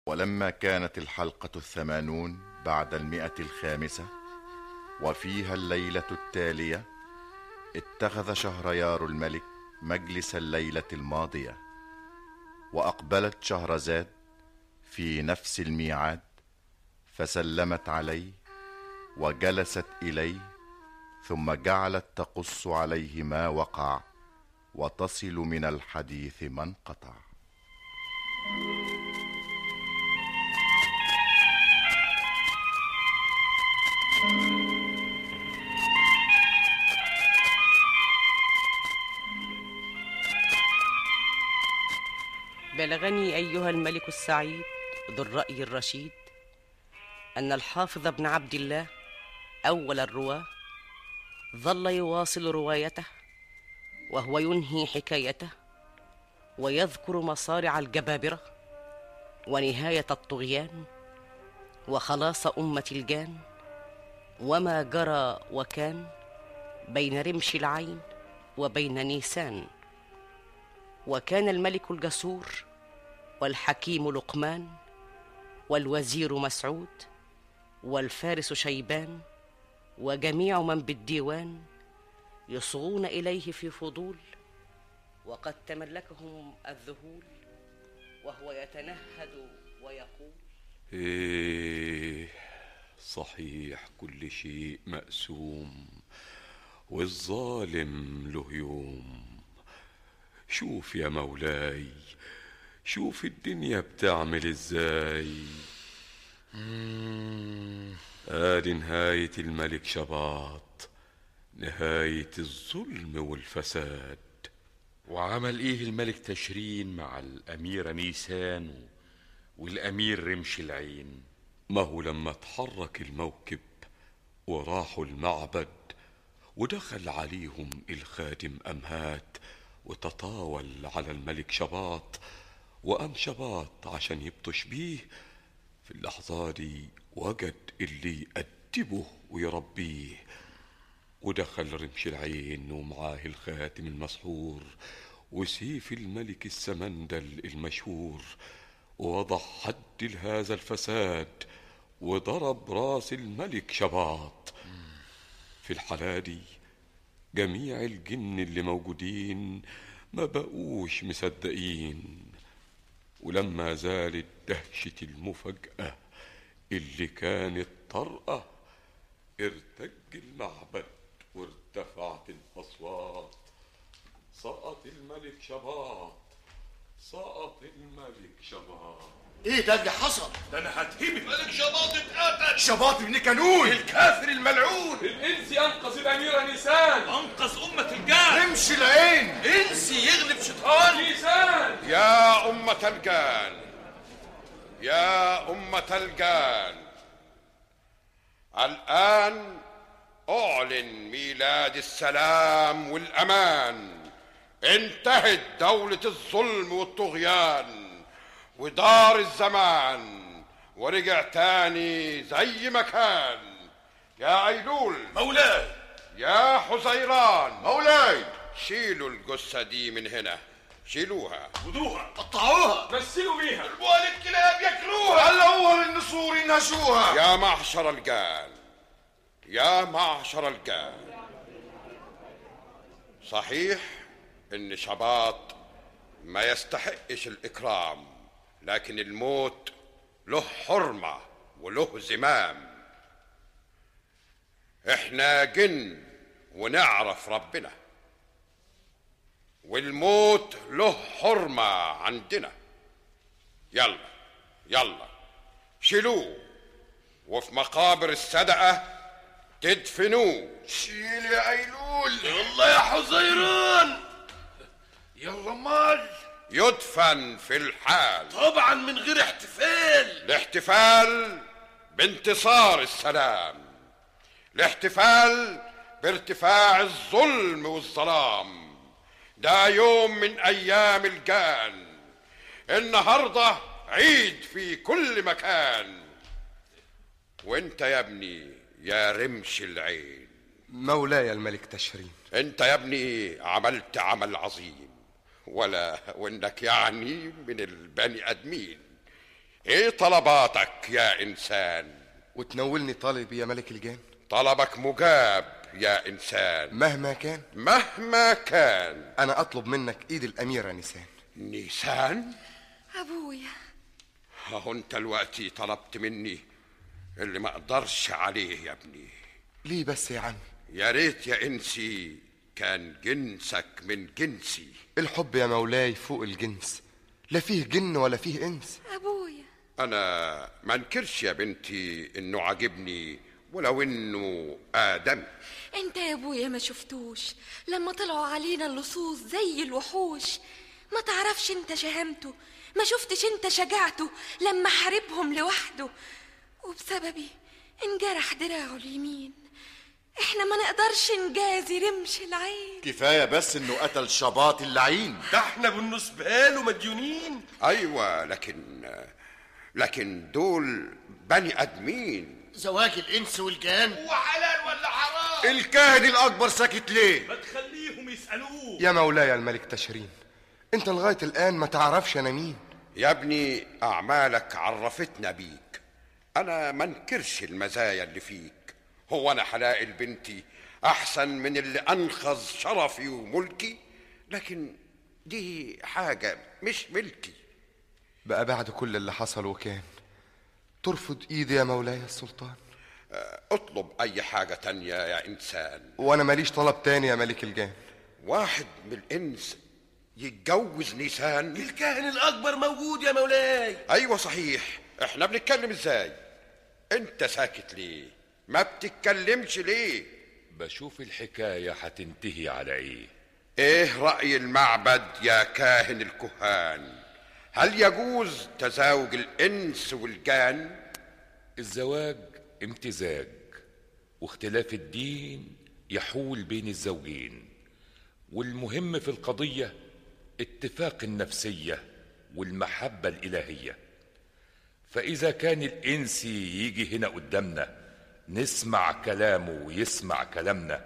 ولما كانت الحلقة الثمانون بعد المئة الخامسة وفيها الليلة التالية اتخذ شهريار الملك مجلس الليلة الماضية وأقبلت شهرزاد في نفس الميعاد فسلمت عليه وجلست إليه ثم جعلت تقص عليه ما وقع وتصل من الحديث ما انقطع بلغني ايها الملك السعيد ذو الراي الرشيد ان الحافظ بن عبد الله اول الرواه ظل يواصل روايته وهو ينهي حكايته ويذكر مصارع الجبابره ونهايه الطغيان وخلاص امه الجان وما جرى وكان بين رمش العين وبين نيسان وكان الملك الجسور والحكيم لقمان والوزير مسعود والفارس شيبان وجميع من بالديوان يصغون اليه في فضول وقد تملكهم الذهول وهو يتنهد ويقول ايه صحيح كل شيء مقسوم والظالم له يوم شوف يا مولاي شوف الدنيا بتعمل ازاي ادي نهاية الملك شباط نهاية الظلم والفساد وعمل ايه الملك تشرين مع الاميرة نيسان والامير رمش العين ما هو لما اتحرك الموكب وراحوا المعبد ودخل عليهم الخادم أمهات وتطاول على الملك شباط وقام شباط عشان يبطش بيه في اللحظة دي وجد اللي يأدبه ويربيه ودخل رمش العين ومعاه الخاتم المسحور وسيف الملك السمندل المشهور ووضع حد لهذا الفساد وضرب راس الملك شباط في الحالة دي جميع الجن اللي موجودين ما بقوش مصدقين ولما زالت دهشة المفاجأة اللي كانت طرقة ارتج المعبد وارتفعت الأصوات سقط الملك شباط سقط الملك شباط ايه ده اللي حصل ده انا هتهبط ملك شباط اتقتل شباط ابن كانون الكافر الملعون الإنسي أنقذ الأميرة نيسان انقذ امة الجان امشي العين انسي يغلب شيطان نيسان يا أمة الجان يا أمة الجان الآن أعلن ميلاد السلام والأمان انتهت دولة الظلم والطغيان ودار الزمان ورجع تاني زي ما كان يا أيلول مولاي يا حزيران مولاي شيلوا الجثة دي من هنا شيلوها خدوها قطعوها مثلوا بيها ابوال الكلاب ياكلوها علقوها للنسور ينهشوها يا معشر الجان يا معشر الجان صحيح ان شباط ما يستحقش الاكرام لكن الموت له حرمه وله زمام احنا جن ونعرف ربنا والموت له حرمه عندنا يلا يلا شيلوه وفي مقابر الصدقه تدفنوه شيل يا ايلول يلا يا حزيران يلا مال يدفن في الحال طبعا من غير احتفال الاحتفال بانتصار السلام الاحتفال بارتفاع الظلم والظلام ده يوم من ايام الجان النهارده عيد في كل مكان وانت يا ابني يا رمش العين مولاي الملك تشرين انت يا ابني عملت عمل عظيم ولا وانك يعني من البني ادمين ايه طلباتك يا انسان وتنولني طالبي يا ملك الجان طلبك مجاب يا انسان مهما كان مهما كان انا اطلب منك ايد الاميره نيسان نيسان أبويا اهو انت دلوقتي طلبت مني اللي ما اقدرش عليه يا ابني ليه بس يا عم يا ريت يا انسي كان جنسك من جنسي الحب يا مولاي فوق الجنس لا فيه جن ولا فيه انس أبويا انا ما انكرش يا بنتي انه عاجبني ولو انه ادمي انت يا ابويا ما شفتوش لما طلعوا علينا اللصوص زي الوحوش ما تعرفش انت شهامته ما شفتش انت شجاعته لما حاربهم لوحده وبسببي انجرح دراعه اليمين احنا ما نقدرش نجازي رمش العين كفاية بس انه قتل شباط اللعين ده احنا بالنسبة له مديونين ايوه لكن لكن دول بني ادمين زواج الانس والجان هو حلال ولا حرام الكاهن الاكبر ساكت ليه ما تخليهم يسألوه يا مولاي الملك تشرين انت لغايه الان ما تعرفش انا مين يا ابني اعمالك عرفتنا بيك انا ما انكرش المزايا اللي فيك هو انا حلائل بنتي احسن من اللي انقذ شرفي وملكي لكن دي حاجه مش ملكي بقى بعد كل اللي حصل وكان ترفض ايدي يا مولاي السلطان اطلب اي حاجه تانية يا انسان وانا ماليش طلب تاني يا ملك الجان واحد من الانس يتجوز نيسان الكاهن الأكبر موجود يا مولاي ايوه صحيح احنا بنتكلم ازاي انت ساكت ليه ما بتتكلمش ليه بشوف الحكاية هتنتهي على ايه ايه رأي المعبد يا كاهن الكهان هل يجوز تزاوج الانس والجان الزواج امتزاج واختلاف الدين يحول بين الزوجين والمهم في القضية اتفاق النفسية والمحبة الإلهية فإذا كان الإنسي يجي هنا قدامنا نسمع كلامه ويسمع كلامنا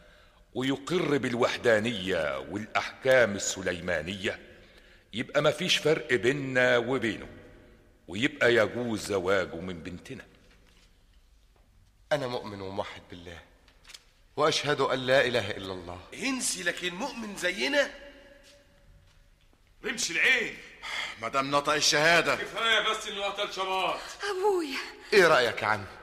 ويقر بالوحدانية والأحكام السليمانية يبقى مفيش فرق بيننا وبينه ويبقى يجوز زواجه من بنتنا انا مؤمن وموحد بالله واشهد ان لا اله الا الله انسي لكن مؤمن زينا رمش العين مدام نطق الشهادة كفاية بس انه قتل شباط أبويا ايه رايك يا عم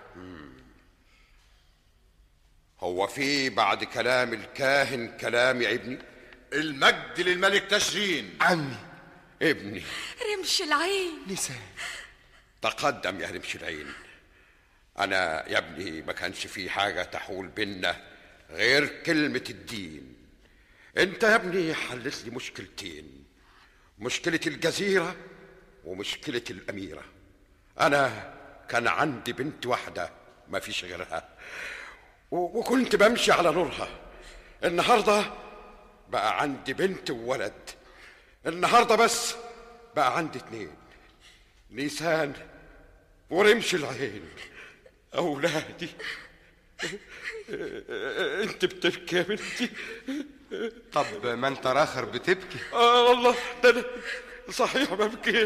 هو في بعد كلام الكاهن كلام يا ابني المجد للملك تشرين عمي ابني رمش العين نسان تقدم يا رمش العين انا يا ابني ما كانش في حاجه تحول بينا غير كلمه الدين انت يا ابني حلت لي مشكلتين مشكله الجزيره ومشكله الاميره انا كان عندي بنت واحده ما فيش غيرها و- وكنت بمشي على نورها النهارده بقى عندي بنت وولد النهارده بس بقى عندي اتنين نيسان ورمش العين أولادي أنت بتبكي يا بنتي طب ما انت راخر بتبكي آه والله ده أنا صحيح ببكي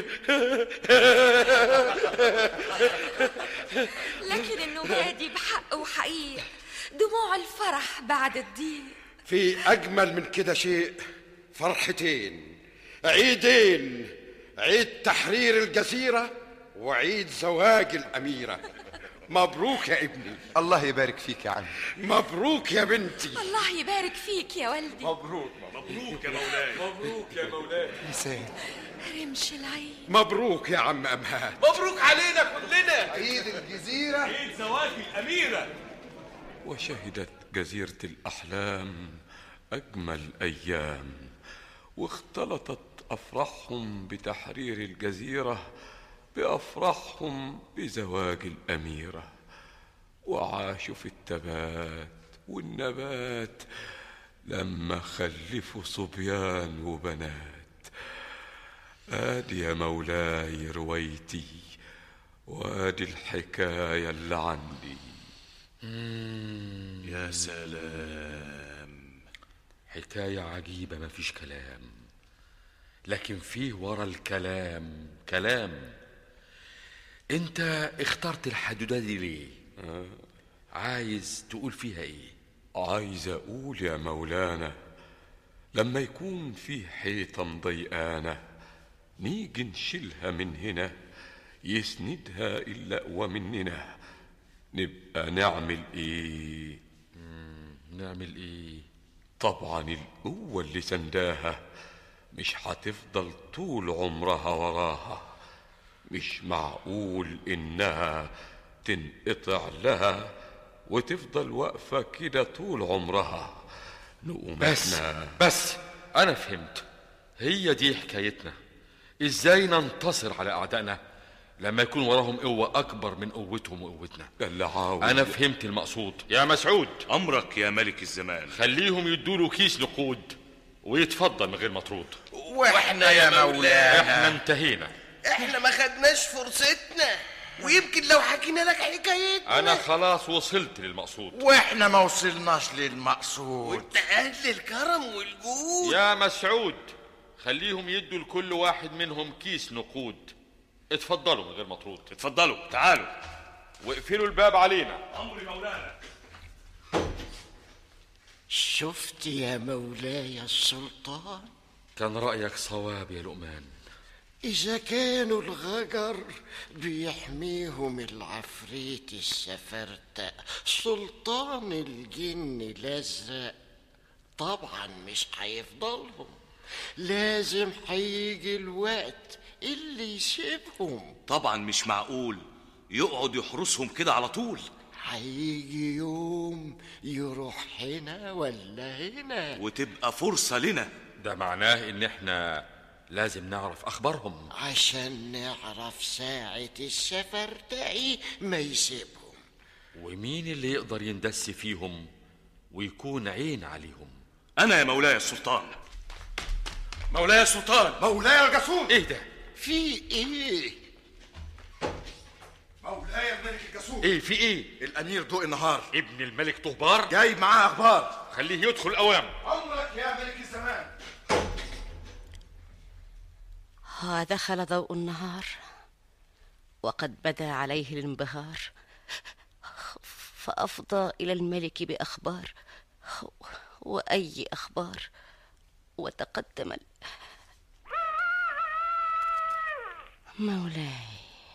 لكن النباة دي بحق وحقيقة دموع الفرح بعد الضيق في أجمل من كده شيء فرحتين عيدين عيد تحرير الجزيرة وعيد زواج الأميرة مبروك يا ابني الله يبارك فيك يا عم مبروك يا بنتي الله يبارك فيك يا والدي مبروك مبروك يا مولاي مبروك يا مولاي نسان رمش العين مبروك يا عم أمهات مبروك علينا كلنا عيد الجزيره عيد زواج الأميرة وشهدت جزيرة الأحلام أجمل أيام واختلطت أفراحهم بتحرير الجزيرة بأفراحهم بزواج الأميرة وعاشوا في التبات والنبات لما خلفوا صبيان وبنات آدي يا مولاي روايتي وادي الحكاية اللي عندي يا سلام حكاية عجيبة مفيش كلام لكن فيه ورا الكلام كلام انت اخترت الحدوده دي ليه عايز تقول فيها ايه عايز اقول يا مولانا لما يكون في حيطة مضيقانة نيجي نشيلها من هنا يسندها الأقوى مننا نبقى نعمل ايه نعمل ايه طبعا القوة اللي سنداها مش هتفضل طول عمرها وراها مش معقول انها تنقطع لها وتفضل واقفة كده طول عمرها نقوم بس احنا بس انا فهمت هي دي حكايتنا ازاي ننتصر على اعدائنا لما يكون وراهم قوة أكبر من قوتهم وقوتنا ده اللي عاوز أنا فهمت المقصود يا مسعود أمرك يا ملك الزمان خليهم يدوله كيس نقود ويتفضل من غير مطرود واحنا يا مولانا احنا انتهينا احنا ما خدناش فرصتنا ويمكن لو حكينا لك حكايتنا أنا خلاص وصلت للمقصود واحنا ما وصلناش للمقصود وانت اهل الكرم والجود يا مسعود خليهم يدوا لكل واحد منهم كيس نقود اتفضلوا من غير مطرود اتفضلوا تعالوا واقفلوا الباب علينا أمر مولانا شفت يا مولاي السلطان كان رأيك صواب يا لقمان إذا كانوا الغجر بيحميهم العفريت السفرتة سلطان الجن الأزرق طبعا مش هيفضلهم لازم هيجي الوقت اللي يسيبهم طبعا مش معقول يقعد يحرسهم كده على طول هيجي يوم يروح هنا ولا هنا وتبقى فرصة لنا ده معناه ان احنا لازم نعرف اخبارهم عشان نعرف ساعة السفر تاعي ما يسيبهم ومين اللي يقدر يندس فيهم ويكون عين عليهم أنا يا مولاي السلطان مولاي السلطان مولاي الجسور ايه ده في ايه مولاي الملك الجسور ايه في ايه الامير ضوء النهار ابن الملك طهبار جاي معاه اخبار خليه يدخل اوام امرك يا ملك الزمان ها دخل ضوء النهار وقد بدا عليه الانبهار فافضى الى الملك باخبار واي اخبار وتقدم ال- مولاي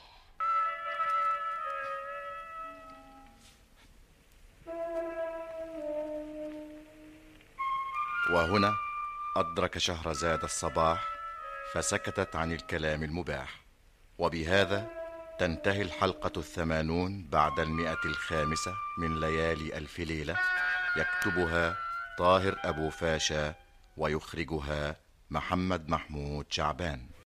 وهنا أدرك شهرزاد الصباح فسكتت عن الكلام المباح وبهذا تنتهي الحلقة الثمانون بعد المئة الخامسة من ليالي ألف ليلة يكتبها طاهر أبو فاشا ويخرجها محمد محمود شعبان